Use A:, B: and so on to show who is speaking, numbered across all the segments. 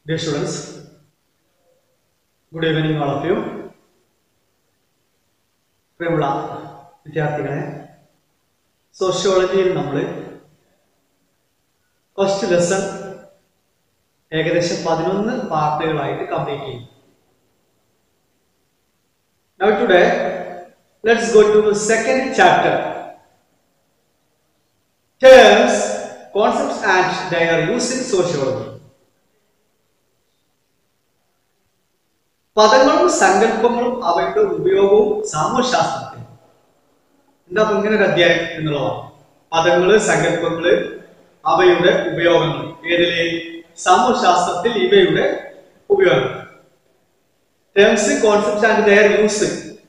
A: Dear students, good evening all of you. പ്രിയമുള്ള വിദ്യാർത്ഥികളെ സോഷ്യോളജിയിൽ നമ്മൾ ഫസ്റ്റ് ലെസൺ ഏകദേശം പതിനൊന്ന് പാർട്ടുകളായിട്ട് കംപ്ലീറ്റ് ചെയ്യും Now today, let's go to the second chapter. Terms, concepts and their use in sociology. പദങ്ങളും സങ്കല്പങ്ങളും അവയുടെ ഉപയോഗവും സാമൂഹ്യശാസ്ത്രത്തിൽ എന്താ അപ്പൊ ഇങ്ങനെ ഒരു അധ്യായം എന്നുള്ളതാണ് പദങ്ങള് സങ്കല്പങ്ങള് അവയുടെ ഉപയോഗങ്ങൾ ഏതിലെ സാമൂഹ്യശാസ്ത്രത്തിൽ ഇവയുടെ ഉപയോഗം terms concept and their use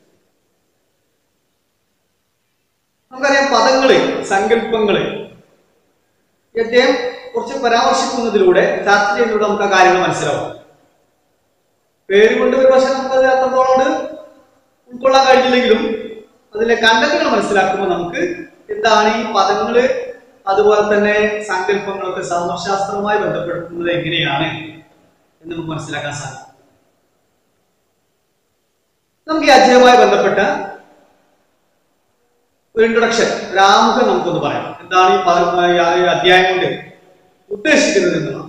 A: നമുക്കറിയാം പദങ്ങള് സങ്കല്പങ്ങള് ഈ അദ്ദേഹം കുറച്ച് പരാമർശിക്കുന്നതിലൂടെ ചർച്ച ചെയ്യുന്നതിലൂടെ നമുക്ക് ആ കാര്യങ്ങൾ മനസ്സിലാവും പേര് കൊണ്ട് ഒരു പക്ഷെ നമുക്കത് അത്രത്തോളം ഉൾക്കൊള്ളാൻ കഴിഞ്ഞില്ലെങ്കിലും അതിലെ കണ്ടന്റുകൾ മനസ്സിലാക്കുമ്പോൾ നമുക്ക് എന്താണ് ഈ പദങ്ങള് അതുപോലെ തന്നെ സങ്കല്പങ്ങളൊക്കെ സാമൂഹ്യശാസ്ത്രവുമായി ബന്ധപ്പെടുത്തുന്നത് എങ്ങനെയാണ് എന്ന് നമുക്ക് മനസ്സിലാക്കാൻ സാധിക്കും നമുക്ക് ഈ അധ്യായവുമായി ബന്ധപ്പെട്ട ഒരു ഇൻട്രൊഡക്ഷൻ ഒരു ആമുഖം നമുക്കൊന്ന് പറയാം എന്താണ് ഈ പദ ഈ ആ- ഈ അധ്യായം കൊണ്ട് ഉദ്ദേശിക്കുന്നത് എന്നുള്ളതാണ്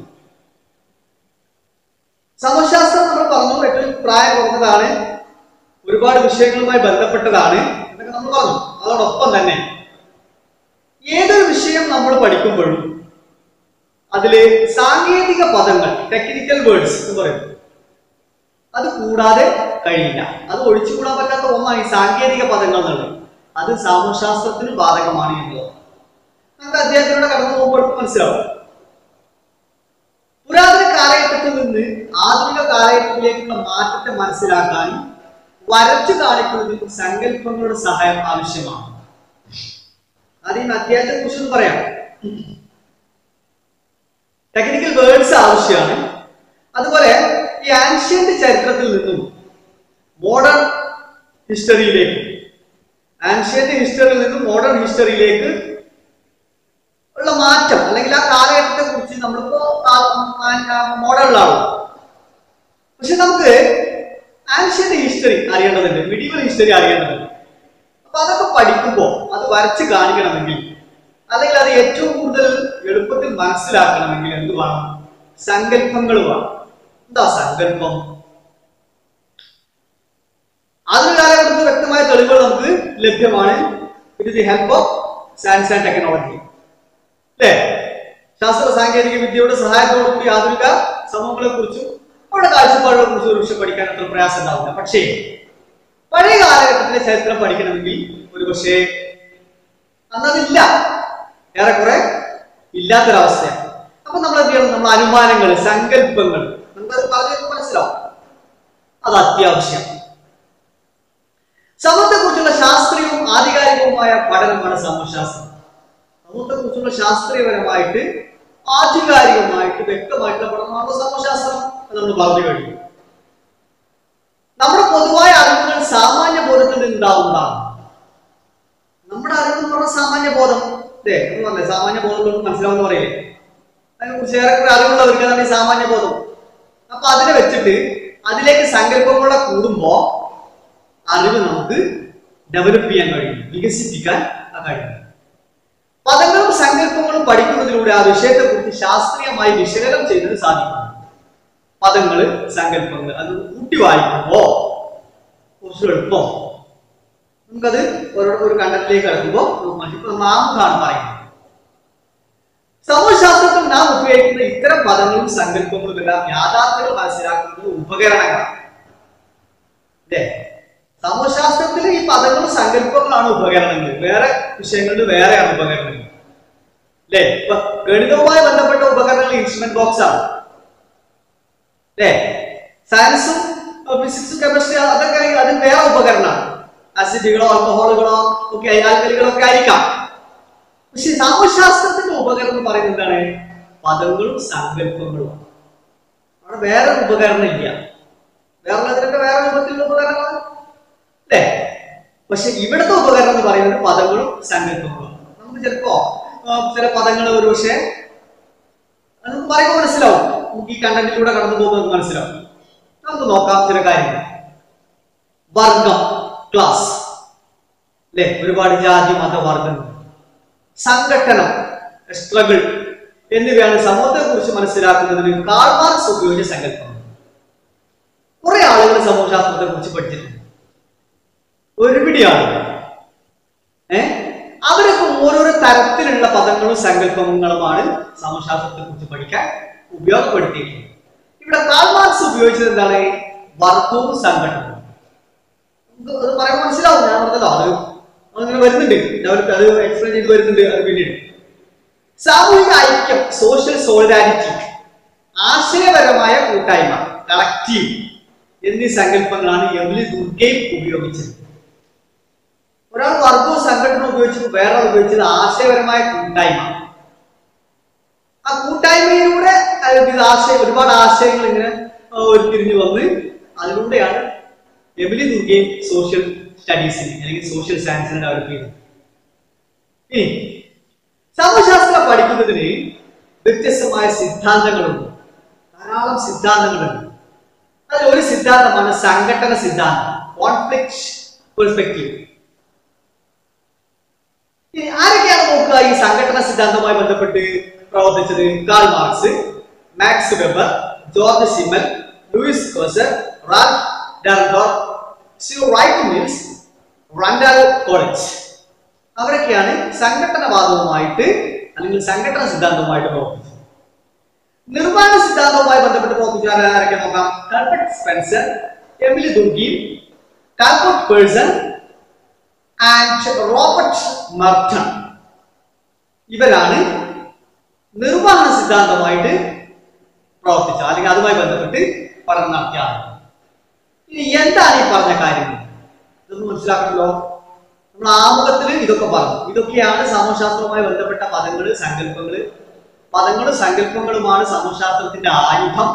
A: സമശാസ്ത്രം നമ്മൾ പറഞ്ഞു ഏറ്റവും പ്രായം കുറഞ്ഞതാണ് ഒരുപാട് വിഷയങ്ങളുമായി ബന്ധപ്പെട്ടതാണ് എന്നൊക്കെ നമ്മൾ പറഞ്ഞു അതോടൊപ്പം തന്നെ ഏതൊരു വിഷയം നമ്മൾ പഠിക്കുമ്പോഴും അതിലെ സാങ്കേതിക പദങ്ങൾ ടെക്നിക്കൽ വേർഡ്സ് എന്ന് പറയുന്നത് അത് കൂടാതെ കഴിയില്ല അത് ഒഴിച്ചുകൂടാൻ പറ്റാത്ത ഒന്നാണ് ഈ സാങ്കേതിക പദങ്ങൾ എന്നുള്ളത് അത് സാമൂഹ്യശാസ്ത്രത്തിന് ബാധകമാണ് എന്നുള്ളത് നമുക്ക് അദ്ദേഹത്തിലൂടെ കടന്നു പോകുമ്പോൾ മനസ്സിലാവും പുരാതന കാലഘട്ടത്തിൽ നിന്ന് ആധുനിക കാലഘട്ടത്തിലേക്കുള്ള മാറ്റത്തെ മനസ്സിലാക്കാനും വരച്ചു കാണിക്കുന്നതിനും സങ്കല്പങ്ങളുടെ സഹായം ആവശ്യമാണ് ആദ്യം അധ്യായത്തെ കുറിച്ച് പറയാം ടെക്നിക്കൽ വേർഡ്സ് ആവശ്യമാണ് അതുപോലെ ഈ ആൻഷ്യന്റ് ചരിത്രത്തിൽ നിന്നും മോഡേൺ ഹിസ്റ്ററിയിലേക്ക് ആൻഷ്യന്റ് ഹിസ്റ്ററിയിൽ നിന്നും മോഡേൺ ഹിസ്റ്ററിയിലേക്ക് ഉള്ള മാറ്റം അല്ലെങ്കിൽ ആ കാലഘട്ടത്തെ കുറിച്ച് നമ്മളിപ്പോ മോഡേണിലാണ് പക്ഷെ നമുക്ക് ആൻഷ്യന്റ് ഹിസ്റ്ററി അറിയേണ്ടതുണ്ട് മിഡീവൽ ഹിസ്റ്ററി അറിയേണ്ടതുണ്ട് അപ്പൊ അതൊക്കെ പഠിക്കുമ്പോൾ അത് വരച്ച് കാണിക്കണമെങ്കിൽ അല്ലെങ്കിൽ അത് ഏറ്റവും കൂടുതൽ എളുപ്പത്തിൽ മനസ്സിലാക്കണമെങ്കിൽ എന്ത് വേണം സങ്കല്പങ്ങൾ വേണം എന്താ സങ്കല്പം ആധുനിക കാലഘട്ടത്തിൽ വ്യക്തമായ തെളിവുകൾ നമുക്ക് ലഭ്യമാണ് with the help of science and technology അല്ലേ ശാസ്ത്ര സാങ്കേതിക വിദ്യയുടെ സഹായത്തോടുകൂടി ആധുനിക സമൂഹങ്ങളെ കുറിച്ചും അവരുടെ കാഴ്ചപ്പാടുകളെ കുറിച്ചും ഒരു പക്ഷെ പഠിക്കാൻ അത്ര പ്രയാസം ഉണ്ടാവില്ല പക്ഷേ പഴയ കാലഘട്ടത്തിലെ ചരിത്രം പഠിക്കണമെങ്കിൽ ഒരു പക്ഷേ അന്നതില്ല ഏറെക്കുറെ ഇല്ലാത്തൊരവസ്ഥയാണ് അപ്പൊ നമ്മൾ എന്ത് ചെയ്യണം നമ്മൾ അനുമാനങ്ങൾ സങ്കല്പങ്ങൾ നമുക്കത് പറഞ്ഞു മനസ്സിലാവും അത് അത്യാവശ്യം സമൂഹത്തെ കുറിച്ചുള്ള ശാസ്ത്രീയവും ആധികാരികവുമായ പഠനമാണ് സമൂഹശാസ്ത്രം സമൂഹത്തെ കുറിച്ചുള്ള ശാസ്ത്രീയപരമായിട്ട് ആധികാരികമായിട്ട് വ്യക്തമായിട്ടുള്ള പഠനമാണ് സമൂഹശാസ്ത്രം എന്ന് നമ്മൾ പറഞ്ഞു കഴിഞ്ഞു നമ്മുടെ പൊതുവായ അറിവുകൾ സാമാന്യ ബോധത്തിൽ നിന്നുണ്ടാവുന്നതാണ് നമ്മുടെ അറിവ് എന്ന് പറഞ്ഞാൽ സാമാന്യ ബോധം അല്ലേ എന്ന് പറഞ്ഞേ സാമാന്യ ബോധം മനസ്സിലാവുന്ന പറയില്ലേ അതിനെക്കുറിച്ച് ഏറെക്കുറെ അറിവുള്ളവർക്ക് അതാണ് ഈ സാമാന്യ ബോധം അപ്പൊ അതിനെ വെച്ചിട്ട് അതിലേക്ക് സങ്കല്പങ്ങളെ കൂടുമ്പോ അറിവ് നമുക്ക് ഡെവലപ്പ് ചെയ്യാൻ കഴിയും വികസിപ്പിക്കാൻ കഴിയും പദങ്ങളും സങ്കല്പങ്ങളും പഠിക്കുന്നതിലൂടെ ആ വിഷയത്തെ കുറിച്ച് ശാസ്ത്രീയമായി വിശകലനം ചെയ്യുന്നത് സാധിക്കും പദങ്ങള് സങ്കല്പങ്ങൾ അത് കൂട്ടി വായിക്കുമ്പോ കുറച്ച് എളുപ്പം നമുക്കത് ഒരു ഒരു കണ്ടത്തിലേക്ക് കിടക്കുമ്പോൾ നാമുഖാണ് പറയുന്നത് സമൂഹശാസ്ത്രത്തിൽ നാം ഉപയോഗിക്കുന്ന ഇത്തരം പദങ്ങളും സങ്കല്പങ്ങളും എല്ലാം യാഥാർത്ഥ്യങ്ങൾ മനസ്സിലാക്കുന്നത് ഉപകരണങ്ങളാണ് അല്ലേ സമൂഹശാസ്ത്രത്തിൽ ഈ പദങ്ങളും സങ്കല്പങ്ങളാണ് ഉപകരണങ്ങൾ വേറെ വിഷയങ്ങളിൽ വേറെയാണ് ഉപകരണങ്ങൾ അല്ലേ ഇപ്പൊ ഗണിതവുമായി ബന്ധപ്പെട്ട ഉപകരണങ്ങൾ ഇൻസ്ട്രുമെന്റ് ബോക്സ് ആണ് അല്ലേ സയൻസും ഫിസിക്സും കെമിസ്ട്രി അതൊക്കെ ആണെങ്കിൽ അതിന് വേറെ ഉപകരണമാണ് ആസിഡുകളോ ആൽക്കഹോളുകളോ ഒക്കെ ആൽക്കലികളോ ഒക്കെ ആയിരിക്കാം പക്ഷെ സാമൂഹ്യശാസ്ത്രത്തിന്റെ ഉപകരണം എന്ന് പറയുന്നത് എന്താണ് പദങ്ങളും സങ്കല്പങ്ങളും അവിടെ വേറെ ഉപകരണം ഇല്ല വേറെ അതിനൊക്കെ വേറെ രൂപത്തിലുള്ള ഉപകരണങ്ങളാണ് അല്ലേ പക്ഷെ ഇവിടുത്തെ ഉപകരണം എന്ന് പറയുന്നത് പദങ്ങളും സങ്കല്പങ്ങളും നമുക്ക് ചിലപ്പോ ആ, ചില പദങ്ങൾ ഒരു പക്ഷേ അത് പറയുമ്പോൾ മനസ്സിലാവും നമുക്ക് ഈ കണ്ടന്റിലൂടെ കടന്നു പോകുമ്പോൾ നമുക്ക് മനസ്സിലാവും നമുക്ക് നോക്കാം ചില കാര്യങ്ങൾ വർഗം ക്ലാസ് അല്ലെ ഒരുപാട് ജാതി മത വർഗങ്ങൾ സംഘട്ടനം സ്ട്രഗിൾ എന്നിവയാണ് സമൂഹത്തെ കുറിച്ച് മനസ്സിലാക്കുന്നതിന് കാൾ മാർക്സ് ഉപയോഗിച്ച സങ്കല്പം കുറെ ആളുകൾ സമൂഹശാസ്ത്രത്തെ കുറിച്ച് പഠിച്ചിട്ടുണ്ട് ഒരുപിടി ആളുകൾ ഏ അവരൊക്കെ ഓരോരോ തരത്തിലുള്ള പദങ്ങളും സങ്കല്പങ്ങളുമാണ് സമൂഹശാസ്ത്രത്തെ കുറിച്ച് പഠിക്കാൻ ഉപയോഗപ്പെടുത്തിയിട്ടുള്ളത് ഇവിടെ കാൾ മാർക്സ് ഉപയോഗിച്ചത് എന്താണ് വർഗവും സംഘടനവും ഇത് അത് പറയാൻ മനസ്സിലാവും ഞാൻ പറഞ്ഞല്ലോ അത് അങ്ങനെ വരുന്നുണ്ട് ഡെവലപ്പ് അത് എക്സ്പ്ലെയിൻ ചെയ്ത് വരുന്നുണ്ട് അത് പിന്നീട് സാമൂഹിക ഐക്യം സോഷ്യൽ സോളിഡാരിറ്റി ആശയപരമായ കൂട്ടായ്മ കളക്റ്റീവ് എന്നീ സങ്കല്പങ്ങളാണ് എമിലി ദുർഗയും ഉപയോഗിച്ചത് ഒരാൾ വർഗവും സംഘടന ഉപയോഗിച്ചപ്പോൾ വേറെ ആൾ ഉപയോഗിച്ചത് ആശയപരമായ കൂട്ടായ്മ ആ കൂട്ടായ്മയിലൂടെ അതായത് ഇത് ആശയം ഒരുപാട് ആശയങ്ങൾ ഇങ്ങനെ ആ, ഉരുത്തിരിഞ്ഞു വന്ന് അതിലൂടെയാണ് എമിലി ദുർഗയും സോഷ്യൽ സ്റ്റഡീസിന് അല്ലെങ്കിൽ സോഷ്യൽ സയൻസിനെ ഡെവലപ്പ് ചെയ്തത് ഇനി സമൂഹശാസ്ത്രം പഠിക്കുന്നതിന് വ്യത്യസ്തമായ സിദ്ധാന്തങ്ങളുണ്ട് ധാരാളം സിദ്ധാന്തങ്ങളുണ്ട് അതിൽ ഒരു സിദ്ധാന്തമാണ് സംഘടന സിദ്ധാന്തം കോൺഫ്ലിക്ട് പെർസ്പെക്റ്റീവ് ഇനി ആരൊക്കെയാണ് നോക്കുക ഈ സംഘടന സിദ്ധാന്തവുമായി ബന്ധപ്പെട്ട് പ്രവർത്തിച്ചത് Karl Marx Max Weber George Simmel Lewis Coser Ralf Dahrendorf C Wright Mills Randall Collins അവരൊക്കെയാണ് സംഘടനവാദവുമായിട്ട് അല്ലെങ്കിൽ സംഘടന സിദ്ധാന്തവുമായിട്ട് പ്രവർത്തിച്ചത് നിർമ്മാണ സിദ്ധാന്തവുമായി ബന്ധപ്പെട്ട് പ്രവർത്തിച്ച ആരൊക്കെ നോക്കാം കൽബർട്ട് സ്പെൻസർ എമിലി ദുർഗി കാൽബർട്ട് പേഴ്സൺ ആൻഡ് റോബർട്ട് മർട്ടൺ ഇവരാണ് നിർവഹണ സിദ്ധാന്തമായിട്ട് പ്രവർത്തിച്ച അല്ലെങ്കിൽ അതുമായി ബന്ധപ്പെട്ട് പഠനം നടത്തിയ ആളുകൾ ഇനി എന്താണ് ഈ പറഞ്ഞ കാര്യങ്ങൾ ഇതൊന്ന് മനസ്സിലാക്കണല്ലോ നമ്മൾ ആമുഖത്തിൽ ഇതൊക്കെ പറഞ്ഞു ഇതൊക്കെയാണ് സമൂഹശാസ്ത്രവുമായി ബന്ധപ്പെട്ട പദങ്ങൾ സങ്കല്പങ്ങൾ പദങ്ങളും സങ്കല്പങ്ങളുമാണ് സമൂഹശാസ്ത്രത്തിന്റെ ആയുധം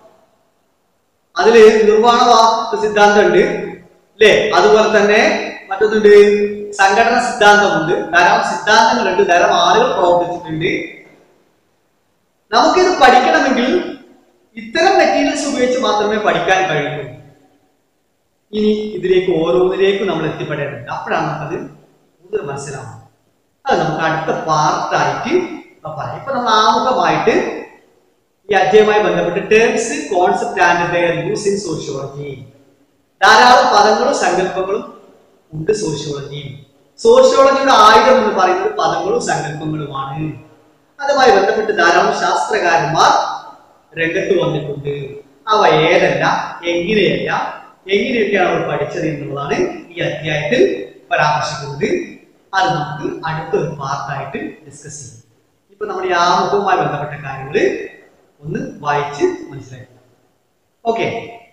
A: അതില് നിർവ്വാണ വാ- സിദ്ധാന്തം ഉണ്ട് അല്ലേ അതുപോലെ തന്നെ മറ്റൊന്നുണ്ട് സംഘടന സിദ്ധാന്തമുണ്ട് ധാരാളം സിദ്ധാന്തങ്ങളുണ്ട് ധാരാളം ആളുകൾ പ്രവർത്തിച്ചിട്ടുണ്ട് നമുക്കിത് പഠിക്കണമെങ്കിൽ ഇത്തരം മെറ്റീരിയൽസ് ഉപയോഗിച്ച് മാത്രമേ പഠിക്കാൻ കഴിയൂ ഇനി ഇതിലേക്ക് ഓരോന്നിലേക്കും നമ്മൾ എത്തിപ്പെടേണ്ടത് അപ്പോഴാണ് നമുക്കത് കൂടുതൽ മനസ്സിലാവുന്നത് അത് നമുക്ക് അടുത്ത പാർട്ടായിട്ട് പറയാം ഇപ്പൊ നമ്മൾ ആമുഖമായിട്ട് ഈ അധ്യായവുമായി ബന്ധപ്പെട്ട് terms concept and their use in sociology ധാരാളം പദങ്ങളും സങ്കല്പങ്ങളും ഉണ്ട് സോഷ്യോളജിയിൽ സോഷ്യോളജിയുടെ ആയുധം എന്ന് പറയുന്നത് പദങ്ങളും സങ്കല്പങ്ങളുമാണ് അതുമായി ബന്ധപ്പെട്ട് ധാരാളം ശാസ്ത്രകാരന്മാർ രംഗത്ത് വന്നിട്ടുണ്ട് അവ ഏതല്ല എങ്ങനെയല്ല എങ്ങനെയൊക്കെയാണ് അവർ പഠിച്ചത് എന്നുള്ളതാണ് ഈ അധ്യായത്തിൽ പരാമർശിക്കുന്നത് അത് നമുക്ക് അടുത്ത ഒരു പാർട്ടായിട്ട് ഡിസ്കസ് ചെയ്യും ഇപ്പൊ നമ്മുടെ ഈ ആമുഖവുമായി ബന്ധപ്പെട്ട കാര്യങ്ങൾ ഒന്ന് വായിച്ച് മനസ്സിലാക്കുക ഓക്കെ